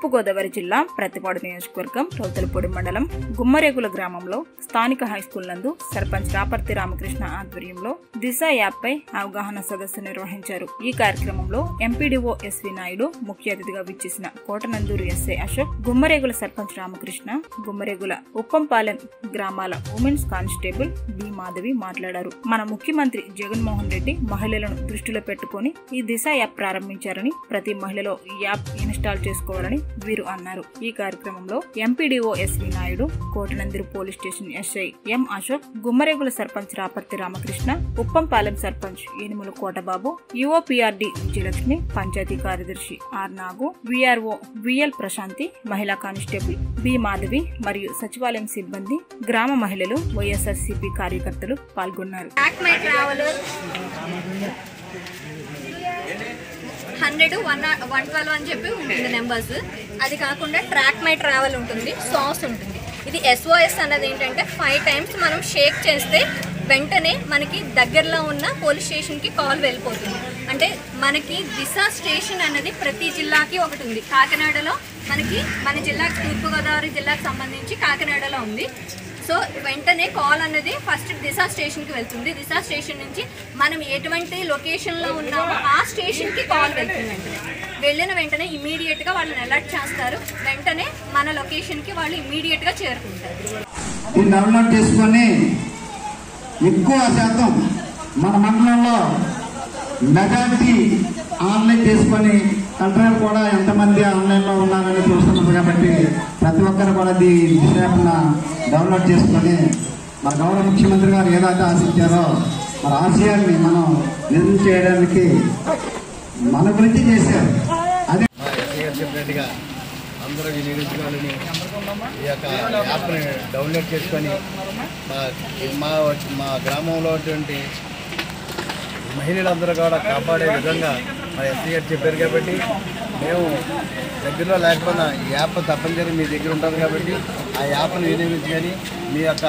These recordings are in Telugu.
తూర్పుగోదావరి జిల్లా ప్రతిపాడు నియోజకవర్గం రౌతలపూడి మండలం గుమ్మరేగుల గ్రామంలో స్థానిక హైస్కూల్ నందు సర్పంచ్ రాపర్తి రామకృష్ణ ఆధ్వర్యంలో దిశ యాప్ పై అవగాహన సదస్సు నిర్వహించారు ఈ కార్యక్రమంలో ఎంపీడీఓ ఎస్వి నాయుడు ముఖ్య అతిథిగా విచ్చేసిన కోటనందూరు ఎస్ఐ అశోక్ గుమ్మరేగుల సర్పంచ్ రామకృష్ణ గుమ్మరేగుల ఉప్పంపాలెం గ్రామాల ఉమెన్స్ కానిస్టేబుల్ బి మాధవి మాట్లాడారు మన ముఖ్యమంత్రి జగన్మోహన్ రెడ్డి మహిళలను దృష్టిలో పెట్టుకుని ఈ దిశ యాప్ ప్రారంభించారని ప్రతి మహిళలో ఈ యాప్ ఇన్స్టాల్ చేసుకోవాలని వీరు అన్నారు ఈ కార్యక్రమంలో MPDO SV Naidu Kotananduru police station SI M Ashok Gummaregula sarpanch Raparthi Ramakrishna Uppampalem sarpanch Enumula Kotababu UOPRD Vijayalakshmi panchayat కార్యదర్శి R Nagu VRO VL Prashanthi మహిళా కానిస్టేబుల్ బి మాధవి మరియు సచివాలయం సిబ్బంది గ్రామ మహిళలు వైఎస్ఆర్సీపీ కార్యకర్తలు పాల్గొన్నారు track my travel hundred one one twelve అని చెప్పి ఉంటుంది నెంబర్స్ అది కాకుండా ట్రాక్ మై ట్రావెల్ ఉంటుంది సాస్ ఉంటుంది ఇది ఎస్ఓఎస్ అన్నది ఏంటంటే ఫైవ్ టైమ్స్ మనం షేక్ చేస్తే వెంటనే మనకి దగ్గరలో ఉన్న పోలీస్ స్టేషన్కి కాల్ వెళ్ళిపోతుంది అంటే మనకి దిశ స్టేషన్ అన్నది ప్రతి జిల్లాకి ఒకటి ఉంది కాకినాడలో మనకి మన జిల్లాకి తూర్పుగోదావరి జిల్లాకు సంబంధించి కాకినాడలో ఉంది సో వెంటనే కాల్ అన్నది ఫస్ట్ దిశ స్టేషన్కి వెళ్తుంది దిశ స్టేషన్ నుంచి మనం ఎటువంటి లొకేషన్లో ఉన్నామో ఆ స్టేషన్కి కాల్ వెళ్తుంది వెంటనే వెళ్ళిన వెంటనే ఇమీడియట్గా వాళ్ళని అలర్ట్ చేస్తారు వెంటనే మన లొకేషన్కి వాళ్ళు ఇమీడియట్గా చేరుకుంటారు దీన్ని డౌన్లోడ్ చేసుకొని ఎక్కువ శాతం మన మండలంలో మెజారిటీ ఆన్లైన్ చేసుకొని కంట్రోల్ కూడా ఎంతమంది ఆన్లైన్లో ఉన్నారని చూస్తున్నారు కాబట్టి ప్రతి ఒక్కరు కూడా ఈ యాప్న డౌన్లోడ్ చేసుకొని మన గౌరవ ముఖ్యమంత్రి గారు ఏదైతే ఆశించారో మన ఆశయాన్ని మనం నిజం చేయడానికి మన గురించి చేశారు అదే మా ఎస్ఐ గారు చెప్పినట్టుగా అందరూ వినియోగించుకోవాలని ఈ యొక్క యాప్ని డౌన్లోడ్ చేసుకొని మా మా మా గ్రామంలో ఉన్నటువంటి మహిళలందరూ కూడా కాపాడే విధంగా మా ఎస్ఐ గారు చెప్పారు కాబట్టి మేము దగ్గరలో లేకపోయినా ఈ యాప్ తప్పనిసరి మీ దగ్గర ఉంటుంది కాబట్టి ఆ యాప్ను వినియోగించుకొని మీ యొక్క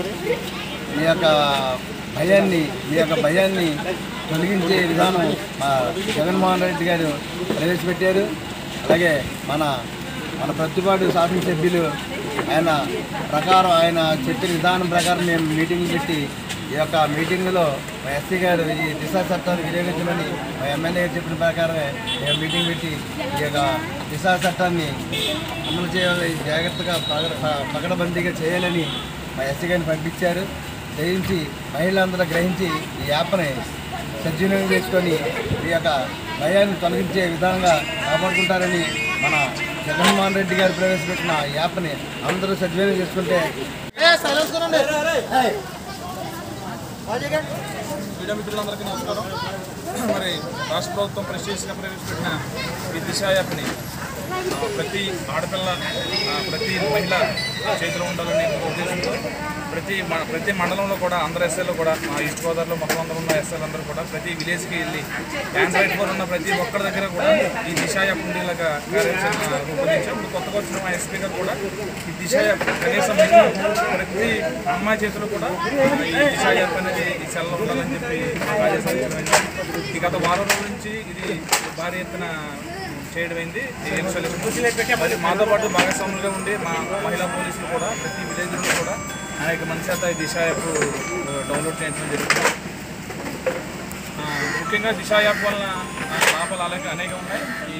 మీ యొక్క భయాన్ని మీ యొక్క భయాన్ని తొలగించే విధానం మా జగన్మోహన్ రెడ్డి గారు ప్రవేశపెట్టారు అలాగే మన మన ప్రతిపాడు శాసనసభ్యులు ఆయన ప్రకారం ఆయన చెప్పిన విధానం ప్రకారం మేము మీటింగ్ పెట్టి ఈ యొక్క మీటింగ్లో మా ఎస్సీ గారు ఈ దిశా చట్టాన్ని వినియోగించమని మా ఎమ్మెల్యే గారు చెప్పిన ప్రకారమే మేము మీటింగ్ పెట్టి ఈ యొక్క దిశా చట్టాన్ని అమలు చేయాలి జాగ్రత్తగా పగడ ప- పకడ్బందీగా చేయాలని మా ఎస్సీ గారిని పంపించారు చేయించి మహిళలందరూ గ్రహించి ఈ యాప్ని సద్వినియోగం చేసుకొని ఈ యొక్క భయాన్ని తొలగించే విధంగా కాపాడుకుంటారని మన జగన్మోహన్ రెడ్డి గారు ప్రవేశపెట్టిన ఈ యాప్ని అందరూ సద్వినియోగం చేసుకుంటే మీడియా మిత్రులందరికీ నమస్కారం మరి రాష్ట్ర ప్రభుత్వం ప్రెస్టీజ్గా ప్రవేశపెట్టిన ఈ దిశ యాప్ని ఆ, ప్రతి ఆడపిల్ల ఆ, ప్రతి మహిళ చేతిలో ఉండాలని ఒక ఉద్దేశంతో ప్రతి మ- ప్రతి మండలంలో కూడా అందరు ఎస్ఐలు కూడా మా ఈస్ట్ గోదావరిలో మొత్తం అందరూ ఉన్న ఎస్ఐలు అందరూ కూడా ప్రతి విలేజ్కి వెళ్ళి ఆండ్రాయిడ్ ఫోన్ ఉన్న ప్రతి ఒక్కరి దగ్గర కూడా ఈ దిశ యాప్ ఉండేలాగా కార్యాచరణ రూపొందించాం ఇప్పుడు కొత్తగా వచ్చిన మా ఎస్పీ గారు కూడా ఈ దిశ యాప్ కనీసం minimum ప్రతి అమ్మాయి చేతిలో కూడా ఈ దిశ యాప్ అనేది ఈ సెల్లో ఉండాలని చెప్పి మాకు ఆదేశాలు ఇవ్వడం అయింది. ఈ గత వారం రోజుల నుంచి ఇది భారీ ఎత్తున చేయడం అయింది ఈ ఇన్స్టాలేషన్. మరి మాతో పాటు భాగస్వాములుగా ఉండి మా మహిళా పోలీసులు కూడా ప్రతి విలేజ్లో కూడా అనేక మంది చేత ఈ దిశ యాప్ డౌన్లోడ్ చేయించడం జరుగుతుంది ఆ, ముఖ్యంగా దిశ యాప్ వలన ఆ, లాభాలు అలాగే అనేక ఉన్నాయి ఈ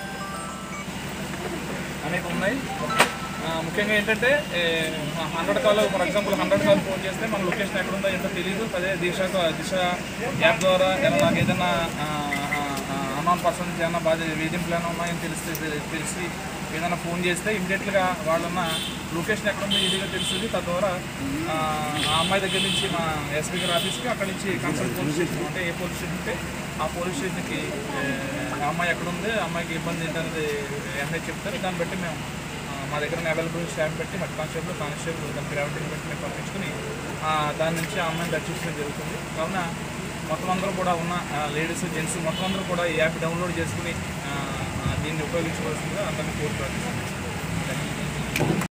అనేక ఉన్నాయి ఆ, ముఖ్యంగా ఏంటంటే hundred call for example hundred call phone చేస్తే మన లొకేషన్ ఎక్కడ ఉందో ఏంటో తెలియదు అదే దిశ దిశ యాప్ ద్వారా ఏదైనా నాకు ఏదైనా అనాన్ పర్సన్స్ ఏమైనా బాధ వేధింపులు ఏమైనా ఉన్నాయని తెలిస్తే తెలిసి ఏదైనా ఫోన్ చేస్తే ఇమీడియట్గా వాళ్ళన్న లొకేషన్ ఎక్కడ ఉందో ఈజీగా తెలుస్తుంది తద్వారా ఆ ఆ అమ్మాయి దగ్గర నుంచి మా ఎస్పీ గారి ఆఫీస్కి అక్కడ నుంచి కన్సల్ట్ పోలీస్ స్టేషన్ అంటే ఏ పోలీస్ స్టేషన్ ఉంటే ఆ పోలీస్ స్టేషన్కి ఆ అమ్మాయి ఎక్కడ ఉంది ఆ అమ్మాయికి ఇబ్బంది ఏంటనేది ఎస్ఐ చెప్తారు దాన్ని బట్టి మేము ఆ, మా దగ్గర అవైలబుల్ స్టాఫ్ పెట్టి హెడ్ కానిస్టేబుల్ కానిస్టేబుల్ దాని గ్రావిటీని బట్టి మేము పంపించుకుని ఆ, దాని నుంచి ఆ అమ్మాయిని రక్షించడం జరుగుతుంది కావున మొత్తం అందరూ కూడా ఉన్న లేడీస్ జెంట్స్ మొత్తం అందరూ కూడా ఈ యాప్ డౌన్లోడ్ చేసుకుని ఆ, ఆ, దీన్ని ఉపయోగించుకోవాల్సిందిగా అందరినీ కోరుతున్నాను